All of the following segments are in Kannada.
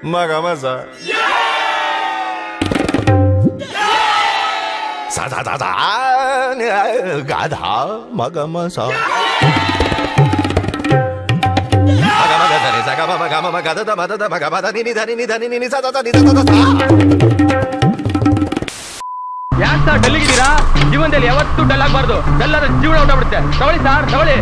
ಮಗ ಮಸ ಸ ಸ ಸ ಸ ಗಾಧ ಮಗ ಮಸ ಮಗ ಮಗ ಧನಿ ಸ ಗ ಮ ಮ ಗ ಮ ಮ ಗ ದ ದ ಮ ದ ದ ಮ ಗ ಮ ದ ನಿ ನಿ ಧ ನಿ ನಿ ಧ ನಿ ನಿ ನಿ ಸ ಸ ಸ ನಿ ಸ ಸ ಸ ಸ. ಯಾಕೆ ಸರ್ ಡಲ್ಲಿಗಿದ್ದೀರಾ ಜೀವನದಲ್ಲಿ ಯಾವತ್ತೂ ಡಲ್ ಆಗಬಾರ್ದು ಡಲ್ ಆದ್ರೆ ಜೀವನ ಹೊಟ್ಟಬಿಡುತ್ತೆ ತಗೊಳ್ಳಿ ಸರ್ ತಗೊಳ್ಳಿ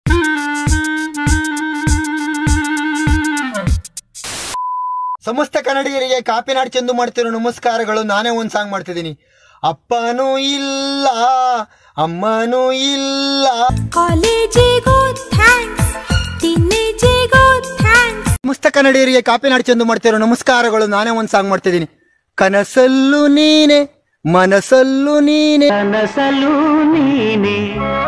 ಸಮಸ್ತ ಕನ್ನಡಿಗರಿಗೆ ಕಾಪಿನಾಡ್ ಚೆಂದು ಮಾಡ್ತಿರೋ ನಮಸ್ಕಾರಗಳು ನಾನೇ ಒಂದು ಸಾಂಗ್ ಮಾಡ್ತಿದ್ದೀನಿ ಅಪ್ಪನೂ ಇಲ್ಲ ಅಮ್ಮನೂ ಇಲ್ಲ ಕಾಲೇಜಿಗೂ ಥ್ಯಾಂಕ್ಸ್ ತಿನ್ನಿಜಿಗೂ ಥ್ಯಾಂಕ್ಸ್ ಸಮಸ್ತ ಕನ್ನಡಿಗರಿಗೆ ಕಾಪಿನಾಡ್ ಚೆಂದು ಮಾಡ್ತಿರೋ ನಮಸ್ಕಾರಗಳು ನಾನೇ ಒಂದು ಸಾಂಗ್ ಮಾಡ್ತಿದ್ದೀನಿ ಕನಸಲ್ಲೂ ನೀನೆ ಮನಸ್ಸಲ್ಲೂ ನೀನೆ ಮನಸಲು ನೀನೆ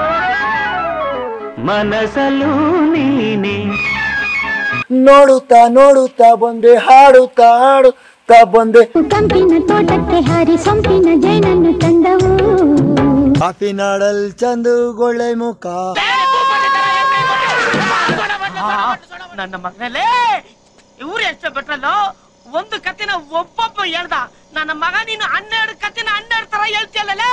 ಮನಸಲು ನೀನೆ ನೋಡುತ್ತಾ ನೋಡುತ್ತಾ ಬಂದೆ ಹಾಡುತ್ತಾ ಹಾಡುತ್ತಾ ಬಂದೆ ಕಂಪಿನ ತೋಟಕ್ಕೆ ಹಾರಿ ಸೊಂಪಿನ ಜೇನನ್ನು ತಂದವು ಕಾಪಿನಾಡಲ್ ಚಂದು ಗೊಳ್ಳೆ ಮುಖ ನನ್ನ ಮಗನಲ್ಲೇ ಇವ್ರು ಎಷ್ಟು ಬಿಟ್ರಲ್ಲೋ ಒಂದು ಕತ್ತಿನ ಒಬ್ಬೊಬ್ಬ ಹೇಳ್ದ ನನ್ನ ಮಗ ನೀನು ಹನ್ನೆರಡು ಕತ್ತಿನ ಹನ್ನೆರಡು ತರ ಹೇಳ್ತಿಯಲ್ಲೇ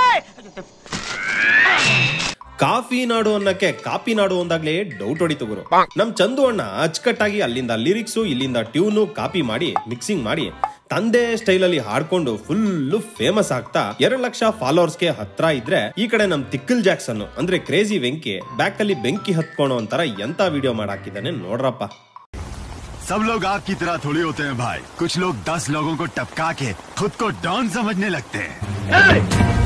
ಕಾಫಿ ನಾಡು ಅನ್ನಕ್ಕೆ ಕಾಪಿ ನಾಡು ಅಂದಾಗ್ಲೇ ಡೌಟ್ ಹೊಡಿತು ಗುರು ನಮ್ ಚಂದು ಅಣ್ಣ ಅಚ್ಚುಕಟ್ಟಾಗಿ ಅಲ್ಲಿಂದ ಲಿರಿಕ್ಸು ಇಲ್ಲಿಂದ ಟ್ಯೂನು ಕಾಪಿ ಮಾಡಿ ಮಿಕ್ಸಿಂಗ್ ಮಾಡಿ ತಂದೆ ಸ್ಟೈಲ್ ಅಲ್ಲಿ ಹಾಡ್ಕೊಂಡು ಫುಲ್ ಫೇಮಸ್ ಆಗ್ತಾ ಎರಡ್ ಲಕ್ಷ ಫಾಲೋವರ್ಸ್ಗೆ ಹತ್ರ ಇದ್ರೆ ಈ ಕಡೆ ನಮ್ ತಿಕ್ಕಲ್ ಜಾಕ್ಸನ್ ಅಂದ್ರೆ ಕ್ರೇಜಿ ವೆಂಕಿ ಬ್ಯಾಕ್ ಅಲ್ಲಿ ಬೆಂಕಿ ಹತ್ಕೊಳೋ ಒಂಥರ ಎಂತ ವಿಡಿಯೋ ಮಾಡಾಕಿದ್ದಾನೆ ನೋಡ್ರಪ್ಪ सब लोग आग की तरह थोड़ी होते हैं भाई कुछ लोग दस लोगों को टपका के खुद को डॉन समझने लगते हैं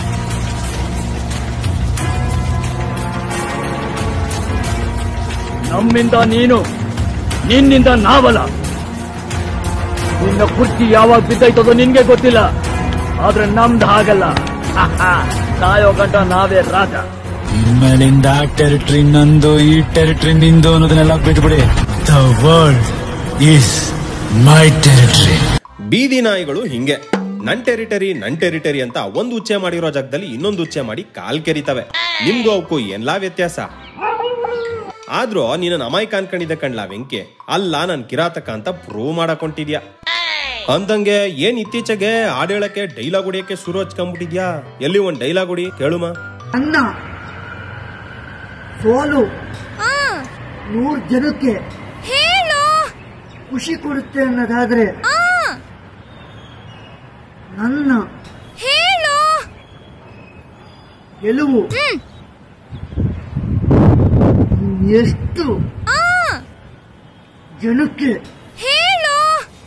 ನಮ್ಮಿಂದ ನೀನು ನಿನ್ನಿಂದ ನಾವಲ್ಲ ನಿನ್ನ ಕುರ್ಚಿ ಯಾವಾಗ ಬಿದ್ದೈತದೋ ನಿನ್ಗೆ ಗೊತ್ತಿಲ್ಲ ಆದ್ರೆ ನಮ್ದು ಹಾಗಲ್ಲ ಸಾಯೋ ಗಂಟ ನಾವೇ ರಾಜ ಇನ್ಮೇಲಿಂದ ಟೆರಿಟರಿ ನಂದು ಈ ಟೆರಿಟರಿ ನಿಂದು ಅನ್ನೋದನ್ನೆಲ್ಲ ಬಿಟ್ಬಿಡಿ the world is my territory ಬೀದಿ ನಾಯಿಗಳು ಹಿಂಗೆ ನನ್ ಟೆರಿಟರಿ ನನ್ ಟೆರಿಟರಿ ಅಂತ ಒಂದ್ ಉಚ್ಚೆ ಮಾಡಿರೋ ಜಾಗದಲ್ಲಿ ಇನ್ನೊಂದು ಉಚ್ಚೆ ಮಾಡಿ ಕಾಲ್ ಕೆರಿತವೆ ನಿಮ್ಗೂ ಅವಕ್ಕೂ ಏನ್ಲಾ ವ್ಯತ್ಯಾಸ ಆದ್ರೂ ನೀನು ಅಮಾಯಕ ಅನ್ಕೊಂಡಿದ್ದೆ ಕಣ್ಲಾ ವೆಂಕಿ ಅಲ್ಲ ನನ್ ಕಿರಾತಕ ಅಂತ ಪ್ರೂವ್ ಮಾಡಕೊಂಟಿದ್ಯಾ ಅಂದಂಗೆ ಏನ್ ಇತ್ತೀಚೆಗೆ ಹಾಡ್ ಹೇಳಕ್ಕೆ ಡೈಲಾಗ್ ಹೊಡಿಯಕ್ಕೆ ಶುರು ಹಚ್ಕೊಂಡ್ಬಿಟ್ಟಿದ್ಯಾ ಎಲ್ಲಿ ಒಂದ್ ಡೈಲಾಗ್ ಹೊಡಿ ಕೇಳುಮ ಅನ್ನ ಸೋಲು ನೂರ್ ಜನಕ್ಕೆ ಹೇಳು ಖುಷಿ ಕೊಡುತ್ತೆ ಅನ್ನೋದಾದ್ರೆ ನನ್ನ ಹೇಳು ಗೆಲುವು ಎಷ್ಟು ಜನಕ್ಕೆ ಹೇಳು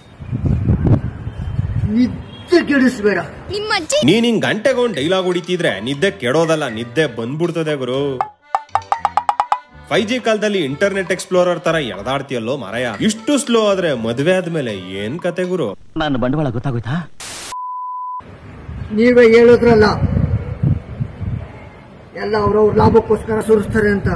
ನಿದ್ದೆ ಕೆಡಿಸ್ಬೇಡ ನಿಮ್ಮ ಅಜ್ಜಿ ನೀನ್ ಹಿಂಗ್ ಗಂಟೆಗೊಂದ್ ಡೈಲಾಗ್ ಹೊಡಿತಿದ್ರೆ ನಿದ್ದೆ ಕೆಡೋದಲ್ಲ ನಿದ್ದೆ ಬಂದ್ಬಿಡ್ತದೆ ಗುರು ಫೈವ್ ಜಿ ಕಾಲದಲ್ಲಿ ಇಂಟರ್ನೆಟ್ ಎಕ್ಸ್ಪ್ಲೋರರ್ ತರ ಎಳ್ದಾಡ್ತೀಯಲ್ಲೋ ಮಾರಾಯ ಇಷ್ಟು ಸ್ಲೋ ಆದ್ರೆ ಮದ್ವೆ ಆದ್ಮೇಲೆ ಏನ್ ಕತೆ ಗುರು ನನ್ನ ಬಂಡವಾಳ ಗೊತ್ತಾಗೋಯ್ತಾ ನೀವೇ ಹೇಳಿದ್ರಲ್ಲ ಎಲ್ಲ ಅವ್ರವ್ರ ಲಾಭಕ್ಕೋಸ್ಕರ ಸುರಿಸ್ತಾರೆ ಅಂತ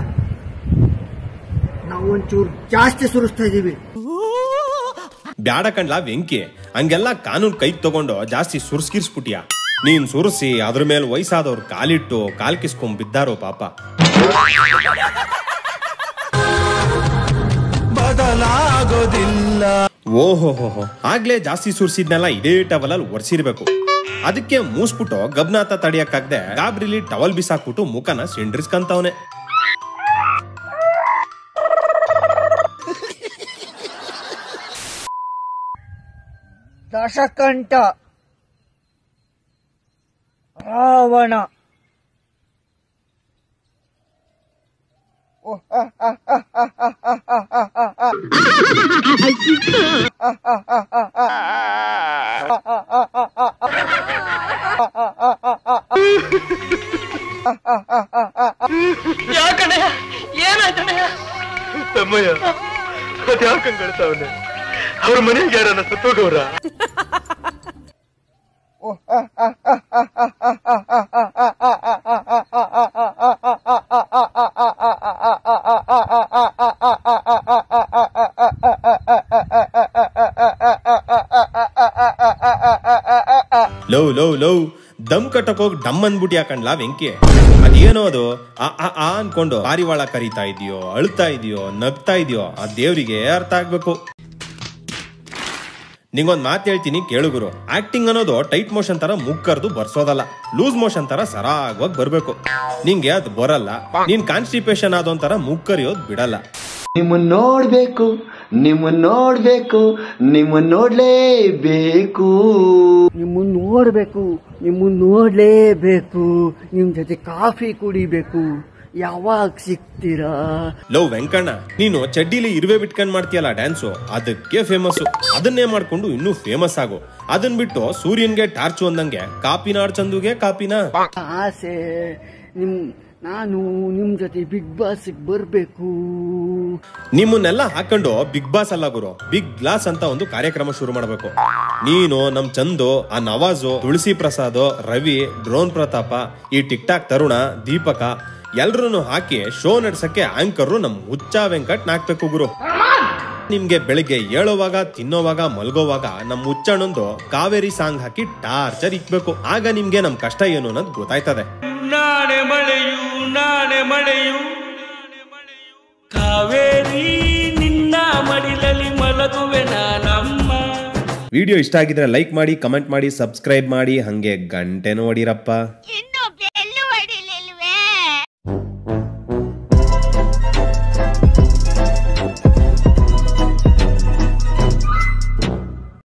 ನಾವು ಒಂಚೂರು ಜಾಸ್ತಿ ಸುರಿಸ್ತಾ ಇದೀವಿ ಬ್ಯಾಡ ಕಣ್ಲಾ ವೆಂಕಿ ಹಂಗೆಲ್ಲ ಕಾನೂನ್ ಕೈ ತಗೊಂಡು ಜಾಸ್ತಿ ಸುರ್ಸ್ಕಿರ್ಸ್ಬಿಟ್ಯಾ ನೀನ್ ಸುರ್ಸಿ ಅದ್ರ ಮೇಲೆ ವಯಸ್ಸಾದವ್ರು ಕಾಲಿಟ್ಟು ಕಾಲ್ ಕಿಸ್ಕೊಂಡ್ ಬಿದ್ದಾರೋ ಪಾಪ ಓಹೋ ಆಗ್ಲೇ ಜಾಸ್ತಿ ಸುರ್ಸಿದ್ನೆಲ್ಲ ಇದೇ ಟವಲ್ ಅಲ್ಲಿ ಒರ್ಸಿರ್ಬೇಕು ಅದಕ್ಕೆ ಮೂಸ್ಬಿಟ್ಟು ಗಬ್ನಾತ ತಡಿಯಕ್ಕಾಗ್ದೆ ಗಾಬ್ರಿಲಿ ಟವಲ್ ಬಿಸಾಕ್ಬಿಟ್ಟು ಮುಖನ ಸಿಂಡ್ರಿಸ್ಕಂತವನೆ ದಶಕಂಠ ರಾವಣ ಯಾಕಣೆ ಏನಾಯ್ತಣೆ ತಮ್ಮಯ್ಯ ಅದ್ಯಾಕಂಗ್ ಕಳ್ತಾವನೆ ಅವ್ರ ಮನೆಗೆ ಯಾರನ್ನ ಸತ್ತೋಗವ್ರ ಲವ್ ಲವ್ ಲವ್ ದಮ್ ಕಟ್ಟಕ್ ಹೋಗಿ ಡಮ್ ಅಂದ್ಬಿಟ್ಟು ಯಾಕಂಡ್ಲಾ ವೆಂಕಿ ಅದೇನೋ ಅದು ಆ ಆ ಆ ಅನ್ಕೊಂಡು ಪಾರಿವಾಳ ಕರೀತಾ ಇದೆಯೋ ಅಳ್ತಾ ಇದೆಯೋ ನಗ್ತಾ ಇದೆಯೋ ಆ ದೇವ್ರಿಗೆ ಅರ್ಥ ಆಗ್ಬೇಕು ನಿಂಗೊಂದ್ ಮಾತು ಹೇಳ್ತೀನಿ ಕೇಳುಗುರು ಆಕ್ಟಿಂಗ್ ಅನ್ನೋದು ಟೈಟ್ ಮೋಷನ್ ತರ ಮುಕ್ಕರ್ದು ಬರ್ಸೋದಲ್ಲ ಲೂಸ್ ಮೋಷನ್ ತರ ಸರಾಗವಾಗಿ ಬರ್ಬೇಕು ನಿಂಗೆ ಅದು ಬರಲ್ಲ ನೀನ್ ಕಾನ್ಸ್ಟಿಪೇಷನ್ ಆದೊಂಥರ ಮುಕ್ಕರಿಯೋದ್ ಬಿಡಲ್ಲ ನಿಮ್ಮನ್ನ ನೋಡ್ಬೇಕು ನಿಮ್ಮನ್ನ ನೋಡ್ಬೇಕು ನಿಮ್ಮನ್ನ ನೋಡ್ಲೇಬೇಕು ನಿಮ್ಮನ್ನ ನೋಡ್ಬೇಕು ನಿಮ್ಮನ್ನ ನೋಡ್ಲೇಬೇಕು ನಿಮ್ ಜೊತೆ ಕಾಫಿ ಕುಡಿಬೇಕು ಯಾವಾಗ ಸಿಗ್ತೀರಾ ಲವ್ ವೆಂಕಣ್ಣ ನೀನು ಚಡ್ಡಿಲಿ ಇರುವೆ ಬಿಟ್ಕೊಂಡ್ ಮಾಡ್ತೀಯಲ್ಲ ಡ್ಯಾನ್ಸು ಅದಕ್ಕೆ ಫೇಮಸ್ ಅದನ್ನೇ ಮಾಡ್ಕೊಂಡು ಇನ್ನೂ ಫೇಮಸ್ ಆಗು ಅದನ್ ಬಿಟ್ಟು ಸೂರ್ಯನ್ಗೆ ಟಾರ್ಚ್ ಒಂದಂಗೆ ಕಾಪಿನಾಡ್ ಚಂದುಗೆ ಕಾಪಿನ ಆಸೆ ನಿಮ್ ನಾನು ನಿಮ್ ಜೊತೆ ಬಿಗ್ ಬಾಸ್ ಬರ್ಬೇಕು ನಿಮ್ಮನ್ನೆಲ್ಲ ಹಾಕೊಂಡು ಬಿಗ್ ಬಾಸ್ ಅಲ್ಲ ಗುರು ಬಿಗ್ ಗ್ಲಾಸ್ ಅಂತ ಒಂದು ಕಾರ್ಯಕ್ರಮ ಶುರು ಮಾಡಬೇಕು ನೀನು ನಮ್ ಚಂದು ಆ ನವಾಜು ತುಳಸಿ ಪ್ರಸಾದ್ ರವಿ ಡ್ರೋನ್ ಪ್ರತಾಪ ಈ ಟಿಕ್ ಟಾಕ್ ತರುಣ ದೀಪಕ ಎಲ್ರನ್ನು ಹಾಕಿ ಶೋ ನಡ್ಸಕ್ಕೆ ಆಂಕರ್ ನಮ್ ಹುಚ್ಚ ವೆಂಕಟ್ ನಾಕ್ಬೇಕು ಗುರು ನಿಮ್ಗೆ ಬೆಳಿಗ್ಗೆ ಏಳುವಾಗ ತಿನ್ನೋವಾಗ ಮಲ್ಗೋವಾಗ ನಮ್ ಹುಚ್ಚಣ್ಣಂದು ಕಾವೇರಿ ಸಾಂಗ್ ಹಾಕಿ ಟಾರ್ಚರ್ ಇಕ್ಬೇಕು ಆಗ ನಿಮ್ಗೆ ನಮ್ ಕಷ್ಟ ಏನು ಅನ್ನೋದು ಗೊತ್ತಾಯ್ತದೆ ನಾಳೆ ಮಳೆಯು ನಾಳೆ ಮಳೆಯು ಕಾವೇರಿ ನಿನ್ನ ಮಡಿಲಲ್ಲಿ ಮಲಗುವೆ ನಾನಮ್ಮ ವಿಡಿಯೋ ಇಷ್ಟ ಆಗಿದ್ರೆ ಲೈಕ್ ಮಾಡಿ ಕಮೆಂಟ್ ಮಾಡಿ ಸಬ್ಸ್ಕ್ರೈಬ್ ಮಾಡಿ ಹಂಗೆ ಗಂಟೆ ನೋಡಿರಪ್ಪ ಇನ್ನು